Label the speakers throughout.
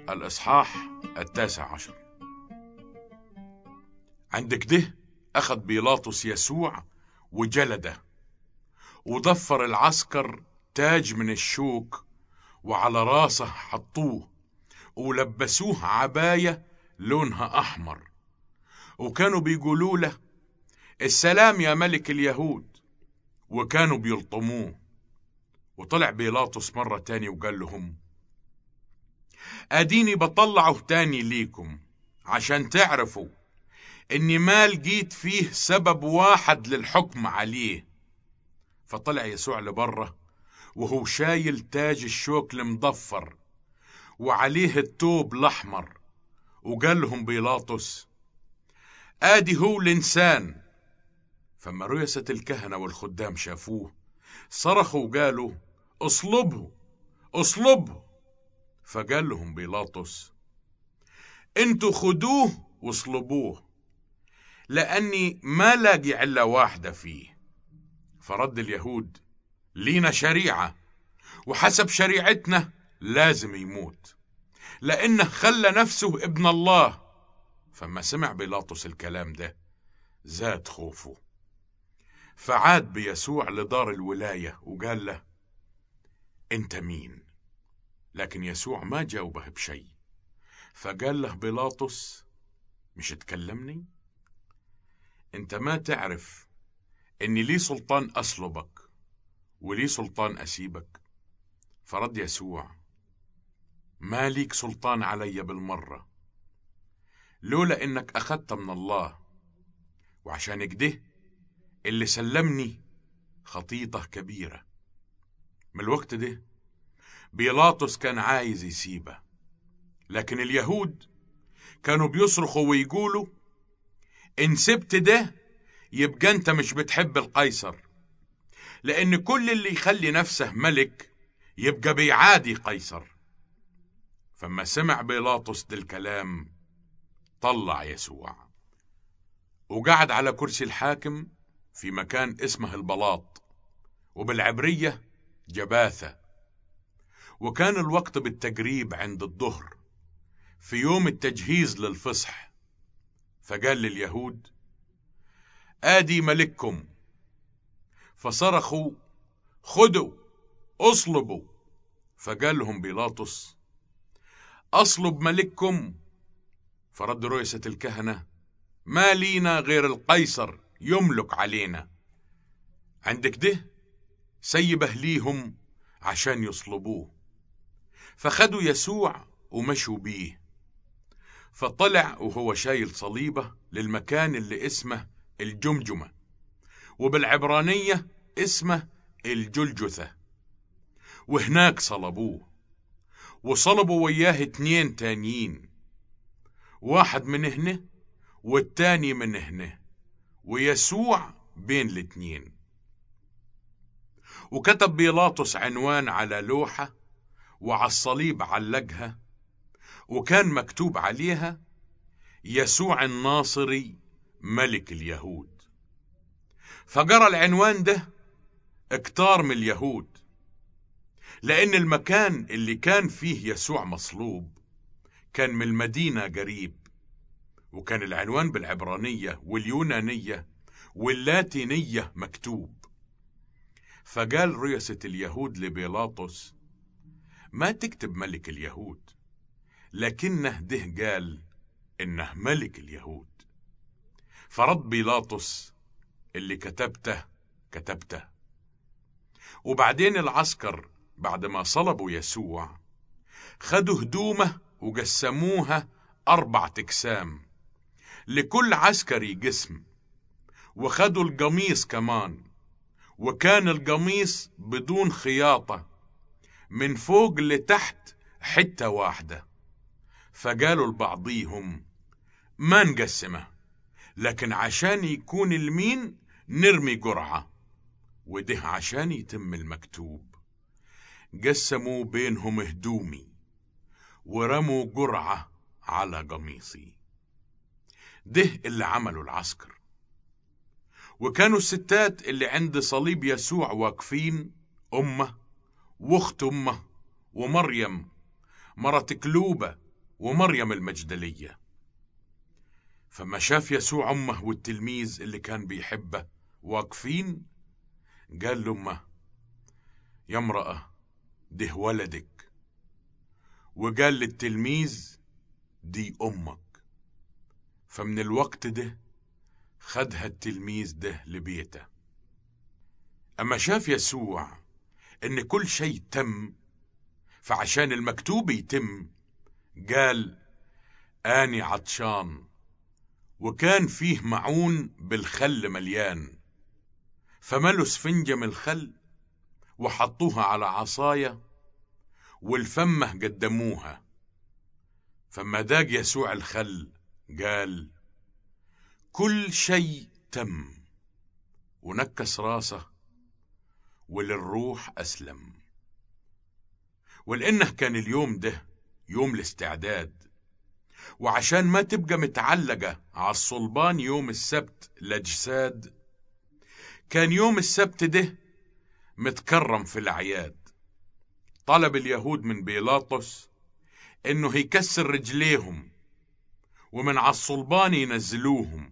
Speaker 1: الإصحاح التاسع عشر عند كده أخذ بيلاطس يسوع وجلده وضفر العسكر تاج من الشوك وعلى راسه حطوه ولبسوه عباية لونها أحمر وكانوا بيقولوا له السلام يا ملك اليهود وكانوا بيلطموه وطلع بيلاطس مرة تاني وقال لهم أديني بطلعه تاني ليكم عشان تعرفوا إني ما لقيت فيه سبب واحد للحكم عليه فطلع يسوع لبره وهو شايل تاج الشوك المضفر وعليه التوب الأحمر وقال لهم بيلاطس آدي هو الإنسان فما رؤسة الكهنة والخدام شافوه صرخوا وقالوا اصلبه اصلبه فقال لهم بيلاطس انتوا خدوه واصلبوه لأني ما لاقي علة واحدة فيه فرد اليهود لينا شريعة وحسب شريعتنا لازم يموت لأنه خلى نفسه ابن الله فما سمع بيلاطس الكلام ده زاد خوفه فعاد بيسوع لدار الولاية وقال له انت مين لكن يسوع ما جاوبه بشيء فقال له بيلاطس مش تكلمني انت ما تعرف اني لي سلطان اصلبك ولي سلطان اسيبك فرد يسوع ما ليك سلطان علي بالمرة لولا انك اخذت من الله وعشان كده اللي سلمني خطيطة كبيرة من الوقت ده بيلاطس كان عايز يسيبه لكن اليهود كانوا بيصرخوا ويقولوا إن سبت ده يبقى أنت مش بتحب القيصر لأن كل اللي يخلي نفسه ملك يبقى بيعادي قيصر فما سمع بيلاطس ده الكلام طلع يسوع وقعد على كرسي الحاكم في مكان اسمه البلاط وبالعبرية جباثة وكان الوقت بالتقريب عند الظهر في يوم التجهيز للفصح فقال لليهود آدي ملككم فصرخوا خذوا اصلبوا فقال لهم بيلاطس أصلب ملككم فرد رؤسة الكهنة ما لينا غير القيصر يملك علينا عندك ده سيبه ليهم عشان يصلبوه فخدوا يسوع ومشوا بيه فطلع وهو شايل صليبه للمكان اللي اسمه الجمجمة وبالعبرانية اسمه الجلجثة وهناك صلبوه وصلبوا وياه اتنين تانيين واحد من هنا والتاني من هنا ويسوع بين الاتنين وكتب بيلاطس عنوان على لوحة وعلى الصليب علقها وكان مكتوب عليها يسوع الناصري ملك اليهود فقرا العنوان ده اكتار من اليهود لأن المكان اللي كان فيه يسوع مصلوب كان من المدينة قريب وكان العنوان بالعبرانية واليونانية واللاتينية مكتوب فقال رئاسة اليهود لبيلاطس ما تكتب ملك اليهود لكنه ده قال إنه ملك اليهود فرد بيلاطس اللي كتبته كتبته وبعدين العسكر بعد ما صلبوا يسوع خدوا هدومه وقسموها أربع أقسام لكل عسكري قسم وخدوا القميص كمان وكان القميص بدون خياطة من فوق لتحت حتة واحدة فقالوا لبعضيهم ما نقسمه لكن عشان يكون المين نرمي قرعة وده عشان يتم المكتوب قسموا بينهم هدومي ورموا قرعة على قميصي ده اللي عمله العسكر وكانوا الستات اللي عند صليب يسوع واقفين أمه واخت أمه ومريم مرة كلوبة ومريم المجدلية فما شاف يسوع أمه والتلميذ اللي كان بيحبه واقفين قال لأمه يا امرأة ده ولدك وقال للتلميذ دي أمك فمن الوقت ده خدها التلميذ ده لبيته أما شاف يسوع إن كل شيء تم فعشان المكتوب يتم قال آني عطشان وكان فيه معون بالخل مليان فملوا سفنجة من الخل وحطوها على عصاية والفمة قدموها فما داق يسوع الخل قال كل شيء تم ونكس راسه وللروح أسلم ولأنه كان اليوم ده يوم الاستعداد وعشان ما تبقى متعلقة على الصلبان يوم السبت لأجساد كان يوم السبت ده متكرم في الأعياد طلب اليهود من بيلاطس إنه يكسر رجليهم ومن على الصلبان ينزلوهم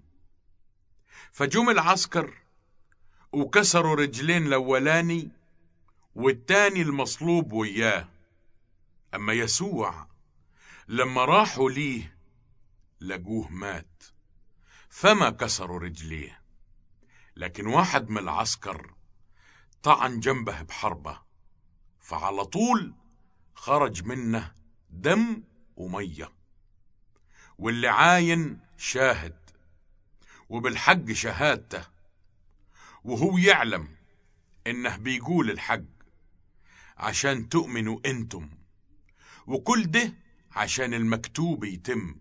Speaker 1: فجم العسكر وكسروا رجلين الأولاني والتاني المصلوب وياه أما يسوع لما راحوا ليه لقوه مات فما كسروا رجليه لكن واحد من العسكر طعن جنبه بحربة فعلى طول خرج منه دم ومية واللي عاين شاهد وبالحق شهادته وهو يعلم انه بيقول الحق عشان تؤمنوا انتم وكل ده عشان المكتوب يتم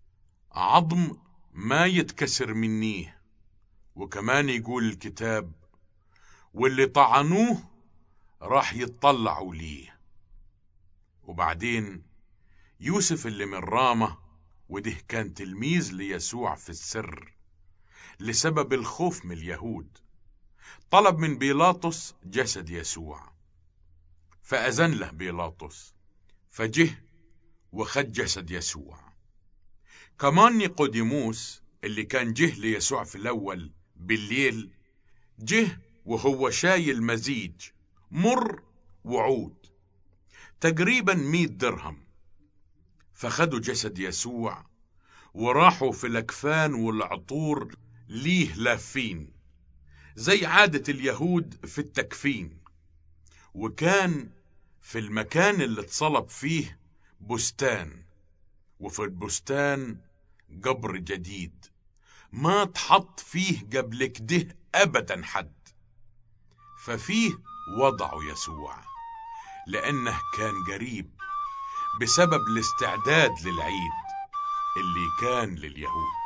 Speaker 1: عظم ما يتكسر منيه وكمان يقول الكتاب واللي طعنوه راح يتطلعوا ليه وبعدين يوسف اللي من رامة وده كان تلميذ ليسوع في السر لسبب الخوف من اليهود طلب من بيلاطس جسد يسوع فأذن له بيلاطس فجه وخد جسد يسوع كمان نيقوديموس اللي كان جه ليسوع في الأول بالليل جه وهو شايل مزيج مر وعود تقريبا مئة درهم فخدوا جسد يسوع وراحوا في الأكفان والعطور ليه لافين زي عادة اليهود في التكفين وكان في المكان اللي اتصلب فيه بستان وفي البستان قبر جديد ما تحط فيه قبل كده أبدا حد ففيه وضعوا يسوع لأنه كان قريب بسبب الاستعداد للعيد اللي كان لليهود